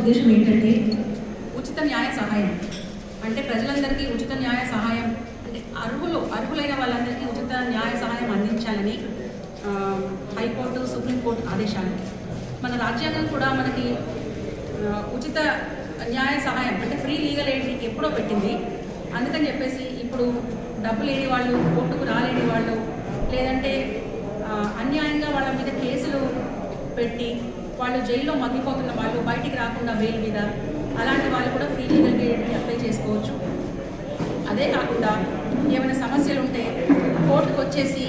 ఉద్దేశం ఏంటంటే ఉచిత న్యాయ సహాయం అంటే ప్రజలందరికీ ఉచిత న్యాయ సహాయం అంటే అర్హులు అర్హులైన వాళ్ళందరికీ ఉచిత న్యాయ సహాయం అందించాలని ఆ, హైకోర్టు సుప్రీంకోర్టు ఆదేశాలు మన రాజ్యాంగం కూడా మనకి ఆ, ఉచిత న్యాయ సహాయం అంటే ఫ్రీ లీగల్ ఎయిడ్ ఎప్పుడో పెట్టింది అందుకని చెప్పేసి ఇప్పుడు డబ్బు లేని వాళ్ళు కోర్టుకు రాలేని వాళ్ళు లేదంటే ఆ, అన్యాయంగా వాళ్ళ మీద కేసులు పెట్టి వాళ్ళు జైల్లో మగ్గిపోతున్న వాళ్ళు బయటికి రాకుండా బెయిల్ మీద అలాంటి వాళ్ళు కూడా ఫ్రీ లీగల్ ఎయిడ్కి అప్లై చేసుకోవచ్చు అదే కాకుండా ఏమైనా సమస్యలు ఉంటే కోర్టుకు వచ్చేసి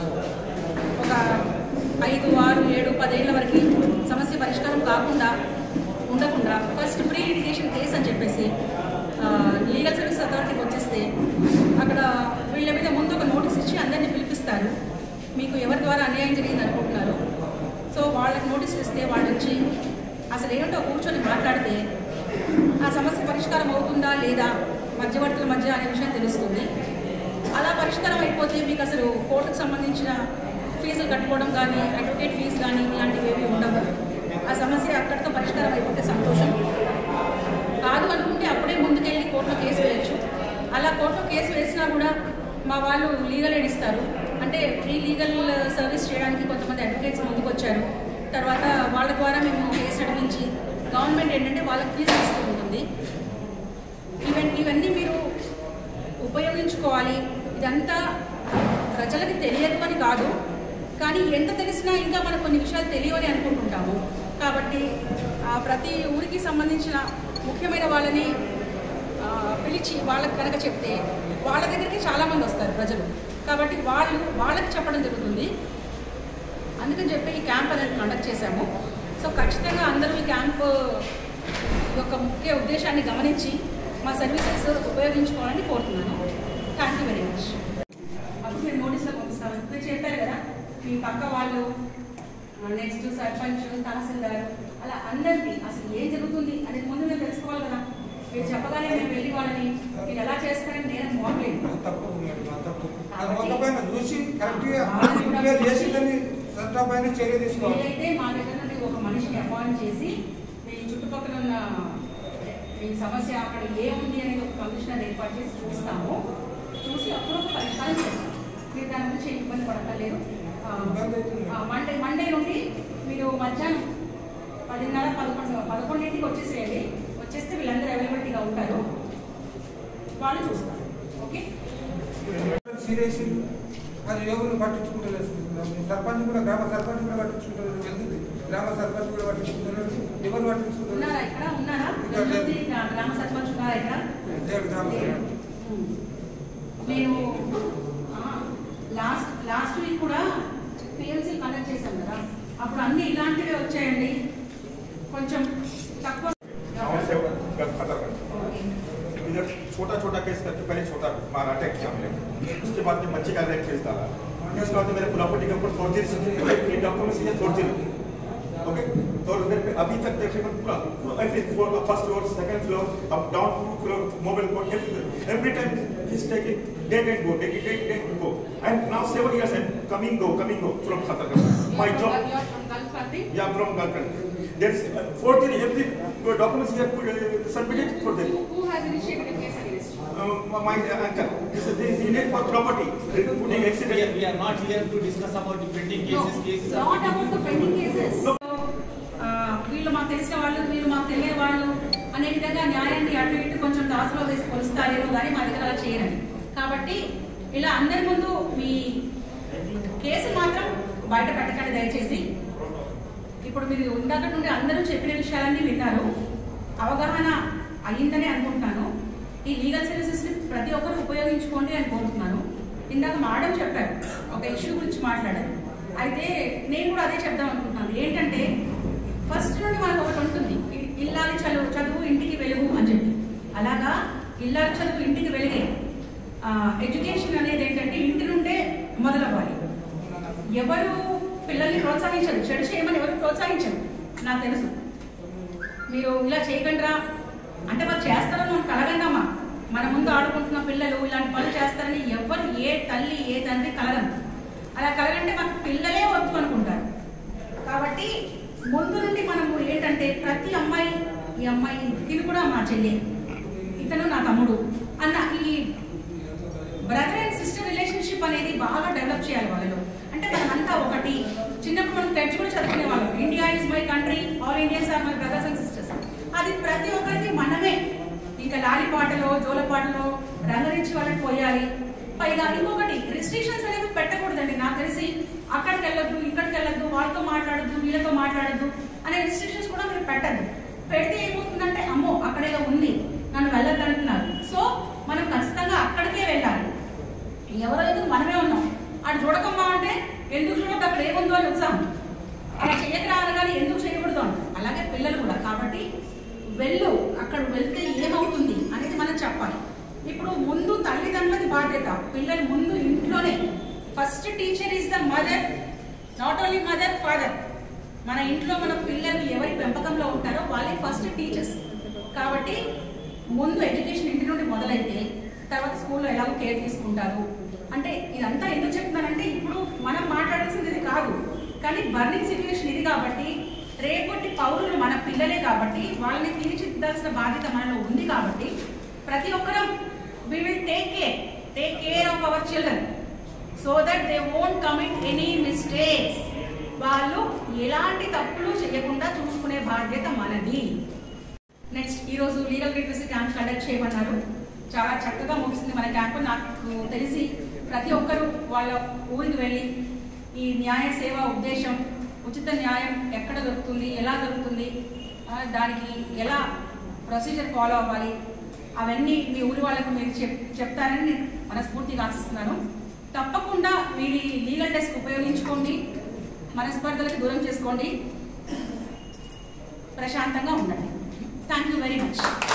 ఒక ఐదు ఆరు ఏడు పదేళ్ల వరకు సమస్య పరిష్కారం కాకుండా ఉండకుండా ఫస్ట్ ప్రీ లిటిగేషన్ కేసు అని చెప్పేసి లీగల్ సర్వీస్ అథారిటీకి వచ్చేస్తే అక్కడ వీళ్ళ మీద ముందు ఒక నోటీస్ ఇచ్చి అందరినీ పిలిపిస్తారు మీకు ఎవరి ద్వారా అన్యాయం జరిగింది అనుకుంటున్నారు సో వాళ్ళకి నోటీస్ ఇస్తే వాళ్ళు వచ్చి అసలు ఏంటో కూర్చొని మాట్లాడితే ఆ సమస్య పరిష్కారం అవుతుందా లేదా మధ్యవర్తుల మధ్య అనే విషయం తెలుస్తుంది అలా పరిష్కారం అయిపోతే మీకు అసలు కోర్టుకు సంబంధించిన ఫీజులు కట్టుకోవడం కానీ అడ్వకేట్ ఫీజు కానీ ఇలాంటివి ఏవి ఉండవు ఆ సమస్య అక్కడితో పరిష్కారం అయిపోతే సంతోషం కాదు అనుకుంటే అప్పుడే ముందుకెళ్ళి కోర్టులో కేసు వేయచ్చు అలా కోర్టులో కేసు వేసినా కూడా మా వాళ్ళు లీగల్ ఎయిడ్ ఇస్తారు అంటే ఫ్రీ లీగల్ సర్వీస్ చేయడానికి కొంతమంది అడ్వకేట్స్ ముందుకు వచ్చారు తర్వాత వాళ్ళ ద్వారా మేము కేసు నడిపించి గవర్నమెంట్ ఏంటంటే వాళ్ళకి ఫీజు ఇస్తూ ఉంటుంది ఇవన్నీ ఇవన్నీ మీరు ఉపయోగించుకోవాలి ఇదంతా ప్రజలకి తెలియదు అని కాదు కానీ ఎంత తెలిసినా ఇంకా మనకు కొన్ని విషయాలు తెలియవని అనుకుంటుంటాము కాబట్టి ఆ, ప్రతి ఊరికి సంబంధించిన ముఖ్యమైన వాళ్ళని ఆ, పిలిచి వాళ్ళకి కనుక చెప్తే వాళ్ళ దగ్గరికి చాలామంది వస్తారు ప్రజలు కాబట్టి వాళ్ళు వాళ్ళకి చెప్పడం జరుగుతుంది అందుకని చెప్పి ఈ క్యాంప్ అనేది కండక్ట్ చేశాము సో ఖచ్చితంగా అందరూ ఈ క్యాంప్ యొక్క ముఖ్య ఉద్దేశాన్ని గమనించి మా సర్వీసెస్ ఉపయోగించుకోవాలని కోరుతున్నాను థ్యాంక్ యూ వెరీ మచ్ అప్పుడు మీరు నోటీస్లో పంపిస్తాము ఇప్పుడు చెప్పారు కదా మీ పక్క వాళ్ళు నెక్స్ట్ సర్పంచ్ తహసీల్దార్ అలా అందరికీ అసలు ఏం జరుగుతుంది అనేది ముందు మేము తెలుసుకోవాలి కదా మీరు చెప్పగానే మేము వెళ్ళి వాళ్ళని మీరు ఎలా చేస్తారని నేను మోడలేదు తప్పు మేడం, ఆ తప్పు. అది మొత్తం పైన చూసి కరెక్ట్గా క్లియర్ చేసి దాన్ని చట్టం పైన చర్య తీసుకోవాలి వీలైతే మా దగ్గర నుండి ఒక మనిషిని అపాయింట్ చేసి మీ చుట్టుపక్కల ఉన్న మీ సమస్య అక్కడ ఏముంది అనేది ఒక కమిషనర్ ఏర్పాటు చేసి చూస్తాము చూసి అప్పుడు ఒక పరిష్కారం చేస్తాం మీరు దాని గురించి ఏం ఇబ్బంది పడక్కర్లేదు ఆ, ఇబ్బంది అవుతుంది. ఆ, మండే మండే నుండి మీరు మధ్యాహ్నం పదిన్నర పదకొండు పదకొండింటికి వచ్చేసేయండి వచ్చేస్తే వీళ్ళందరూ అవైలబిలిటీగా ఉంటారు వాళ్ళు చూస్తారు ఓకే సీరియస్ అది ఎవరు పట్టించుకుంటలేదు సర్పంచ్ కూడా గ్రామ సర్పంచ్ కూడా పట్టించుకుంటారు వెళ్తుంది గ్రామ సర్పంచ్ కూడా పట్టించుకుంటారు ఎవరు ఉన్నారా పట్టించుకుంటారు ఇక్కడ ఉన్నారా ఇక్కడ లేదు. వెల్లుల్లి గ్రా- గ్రామ సర్పంచ్ ఉన్నారా ఇక్కడ లేడు గ్రామ సర్పంచ్ నేను లాస్ట్ లాస్ట్ వీక్ కూడా పిఎల్సీ కండక్ట్ చేశాం కదా అప్పుడు అన్ని ఇలాంటివే వచ్చాయండి కొంచెం తక్కువ समस्या का पता कर ఓకే. इधर छोटा छोटा केस करके पहले छोटा मारा अटैक किया हमने उसके बाद में बच्चे का रेप केस डाला उसके बाद में मेरे प्रॉपर्टी के ऊपर फोर्जरी डॉक्यूमेंट्स ये फोर्जरी ओके तो उधर पे अभी तक देखिए पूरा every floor first floor second floor up down to floor mobile code every time he's taking dead and go dead dead dead and go and now seven years and coming go coming go from Khatar my You job are- you are from Gulf country? Yeah, from Galkan. There is uh, forgery. Every uh, documents here put, uh, submitted for them. Who who has initiated a case against you? Uh, my uh, uncle. This is, this is needed for property. Putting We are, accident. we are not here to discuss about the pending No, cases. Cases are not pending. about the pending cases. No. So, ఆ, వీళ్ళు మాకు తెలిసిన వాళ్ళు వీళ్ళు మాకు తెలియని వాళ్ళు అనే విధంగా న్యాయాన్ని అటు ఇటు కొంచెం దాసులో వేసి కొలుస్తారేమో కానీ మా దగ్గర అలా చేయరండి కాబట్టి ఇలా అందరి ముందు మీ కేసు మాత్రం బయట పెట్టకండి దయచేసి ఇప్పుడు మీరు ఇందాక నుండి అందరూ చెప్పిన విషయాలన్నీ విన్నారు అవగాహన అయ్యిందనే అనుకుంటున్నాను ఈ లీగల్ సర్వీసెస్ని ప్రతి ఒక్కరు ఉపయోగించుకోండి అని కోరుతున్నాను ఇందాక మేడం చెప్పారు ఒక ఇష్యూ గురించి మాట్లాడారు అయితే నేను కూడా అదే చెప్దాం అనుకుంటున్నాను ఏంటంటే ఫస్ట్ నుండి మనకు ఒకటి ఉంటుంది ఇ- ఇల్లాలి చదువు చదువు ఇంటికి వెలుగు అని చెప్పి అలాగా ఇల్లాలి చదువు ఇంటికి వెలిగే ఎడ్యుకేషన్ అనేది ఏంటంటే ఇంటి నుండే మొదలవ్వాలి ఎవరు పిల్లల్ని ప్రోత్సహించరు చెడు చేయమని ఎవరు ప్రోత్సహించరు నాకు తెలుసు మీరు ఇలా చేయకండిరా అంటే వాళ్ళు చేస్తారని మనం కలగండమ్మా మన ముందు ఆడుకుంటున్న పిల్లలు ఇలాంటి పనులు చేస్తారని ఎవరు ఏ తల్లి ఏ తండ్రి కలగరు అలా కలగంటే మనకు పిల్లలే వద్దు అనుకుంటారు కాబట్టి ముందు నుండి మనము ఏంటంటే ప్రతి అమ్మాయి ఈ అమ్మాయి ఇది కూడా మా చెల్లి ఇతను నా తమ్ముడు అన్న ఈ బ్రదర్ అండ్ సిస్టర్ రిలేషన్షిప్ అనేది బాగా డెవలప్ చేయాలి వాళ్ళలో అంటే మనమంతా ఒకటి చిన్నప్పుడు మనం టెన్త్ కూడా చదువుకునే వాళ్ళం India is my country all Indians are my brothers and sisters అది ప్రతి ఒక్కరికి మనమే ఇంకా లాలి పాటలో జోల పాటలో రంగరించి వాళ్ళకి పోయాలి పైగా ఇంకొకటి రిస్ట్రిక్షన్స్ అనేవి పెట్టకూడదండి నాకు తెలిసి అక్కడికి వెళ్ళొద్దు ఇక్కడికి వెళ్ళొద్దు వాళ్ళతో మాట్లాడద్దు వీళ్ళతో మాట్లాడద్దు అనే రిస్ట్రిక్షన్స్ కూడా మీరు పెట్టద్దు పెడితే ఏమవుతుందంటే అమ్మో అక్కడేదో ఉంది నన్ను వెళ్ళొద్దు అంటున్నారు సో మనం ఖచ్చితంగా అక్కడికే వెళ్ళాలి ఎవరో ఎందుకు మనమే ఉన్నాం అటు చూడకమ్మా అంటే ఎందుకు చూడద్దు అక్కడ ఏముందో అని ఉత్సాహం అలా చేయకరా అనగానే ఎందుకు చేయకూడదు అంట అలాగే పిల్లలు కూడా కాబట్టి వెళ్ళు అక్కడ వెళ్తే ఏమవుతుంది అనేది మనం చెప్పాలి ఇప్పుడు ముందు తల్లిదండ్రులది బాధ్యత పిల్లలు ముందు ఇంట్లోనే first teacher is the mother not only mother father మన ఇంట్లో మన పిల్లలు ఎవరి పెంపకంలో ఉంటారో వాళ్ళే ఫస్ట్ టీచర్స్ కాబట్టి ముందు ఎడ్యుకేషన్ ఇంటి నుండి మొదలైతే తర్వాత స్కూల్లో ఎలాగో కేర్ తీసుకుంటారు అంటే ఇదంతా ఎందుకు చెప్తున్నానంటే ఇప్పుడు మనం మాట్లాడాల్సింది ఇది కాదు కానీ బర్నింగ్ సిచ్యువేషన్ ఇది కాబట్టి రేపటి పౌరులు మన పిల్లలే కాబట్టి వాళ్ళని తీర్చిదిద్దాల్సిన బాధ్యత మనలో ఉంది కాబట్టి ప్రతి ఒక్కరం we will take care take care of our children so that they won't commit any mistakes వాళ్ళు ఎలాంటి తప్పులు చేయకుండా చూసుకునే బాధ్యత మనది నెక్స్ట్ ఈ రోజు లీగల్ లిటరసీ క్యాంప్ కండక్ట్ చేయమన్నారు చాలా చక్కగా ముగిసింది మన క్యాంప్ నాకు తెలిసి ప్రతి ఒక్కరూ వాళ్ళ ఊరికి వెళ్ళి ఈ న్యాయ సేవ ఉద్దేశం ఉచిత న్యాయం ఎక్కడ దొరుకుతుంది ఎలా దొరుకుతుంది ఆ, దానికి ఎలా ప్రొసీజర్ ఫాలో అవ్వాలి అవన్నీ మీ ఊరి వాళ్ళకు మీరు చెప్ చెప్తారని నేను మనస్ఫూర్తిగా ఆశిస్తున్నాను తప్పకుండా మీరు ఈ లీగల్ డెస్క్ ఉపయోగించుకోండి మనస్పర్ధలకు దూరం చేసుకోండి ప్రశాంతంగా ఉండండి థ్యాంక్ యూ వెరీ మచ్